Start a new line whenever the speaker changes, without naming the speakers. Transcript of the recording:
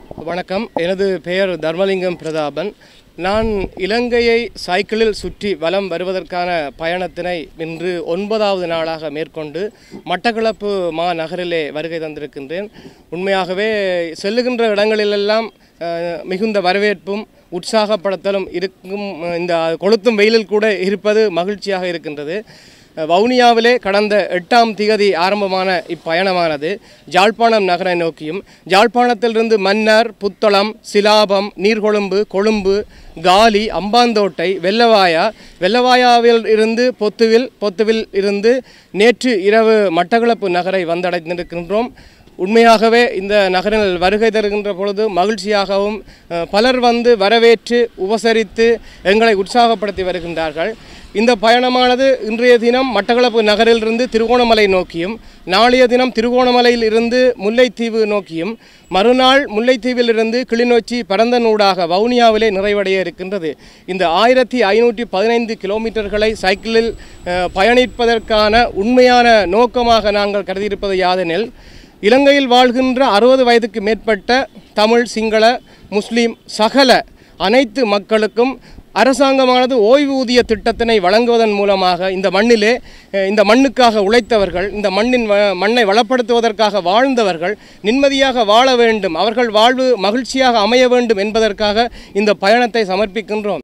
வணக்கம் எனது பெயர் தர்மலிங்கம் பிரதாபன் நான் இலங்கையை சைக்கிளில் சுற்றி வலம் வருவதற்கான பயணத்தினை இன்று ஒன்பதாவது நாளாக மேற்கொண்டு மட்டக்களப்பு மாநகரிலே வருகை தந்திருக்கின்றேன் உண்மையாகவே செல்லுகின்ற இடங்களிலெல்லாம் அஹ், மிகுந்த வரவேற்பும் உற்சாகப்படுத்தலும் இருக்கும் இந்த கொளுத்தும் வெயிலில் கூட இருப்பது மகிழ்ச்சியாக இருக்கின்றது வவுனியாவிலே கடந்த எட்டாம் திகதி ஆரம்பமான இப்பயணமானது ஜாழ்ப்பாணம் நகரை நோக்கியும் ஜாழ்ப்பாணத்திலிருந்து மன்னார் புத்தளம் சிலாபம் நீர்கொழும்பு கொழும்பு காலி அம்பாந்தோட்டை வெள்ளவாயா வெள்ளவாயாவில் இருந்து பொத்துவில் பொத்துவில் இருந்து நேற்று இரவு மட்டக்களப்பு நகரை வந்தடைந்திருக்கின்றோம் உண்மையாகவே இந்த நகரில் வருகை தருகின்ற பொழுது மகிழ்ச்சியாகவும் அஹ், பலர் வந்து வரவேற்று உபசரித்து எங்களை உற்சாகப்படுத்தி வருகின்றார்கள் இந்த பயணமானது இன்றைய தினம் மட்டக்களப்பு நகரிலிருந்து திருகோணமலை நோக்கியும் நாளைய தினம் திருகோணமலையில் இருந்து முல்லைத்தீவு நோக்கியும் மறுநாள் முல்லைத்தீவிலிருந்து கிளிநொச்சி பரந்தனூடாக வவுனியாவிலே நிறைவடைய இருக்கின்றது இந்த ஆயிரத்தி ஐநூற்றி பதினைந்து கிலோமீட்டர்களை சைக்கிளில் அஹ், பயணிப்பதற்கான உண்மையான நோக்கமாக நாங்கள் கருதியிருப்பது யாதெனில் இலங்கையில் வாழ்கின்ற அறுபது வயதுக்கு மேற்பட்ட தமிழ் சிங்கள முஸ்லீம் சகல அனைத்து மக்களுக்கும் அரசாங்கமானது ஓய்வூதிய திட்டத்தினை வழங்குவதன் மூலமாக இந்த மண்ணிலே அஹ், இந்த மண்ணுக்காக உழைத்தவர்கள் இந்த மண்ணின் வ- மண்ணை வளப்படுத்துவதற்காக வாழ்ந்தவர்கள் நிம்மதியாக வாழ வேண்டும் அவர்கள் வாழ்வு மகிழ்ச்சியாக அமைய வேண்டும் என்பதற்காக இந்த பயணத்தை சமர்ப்பிக்கின்றோம்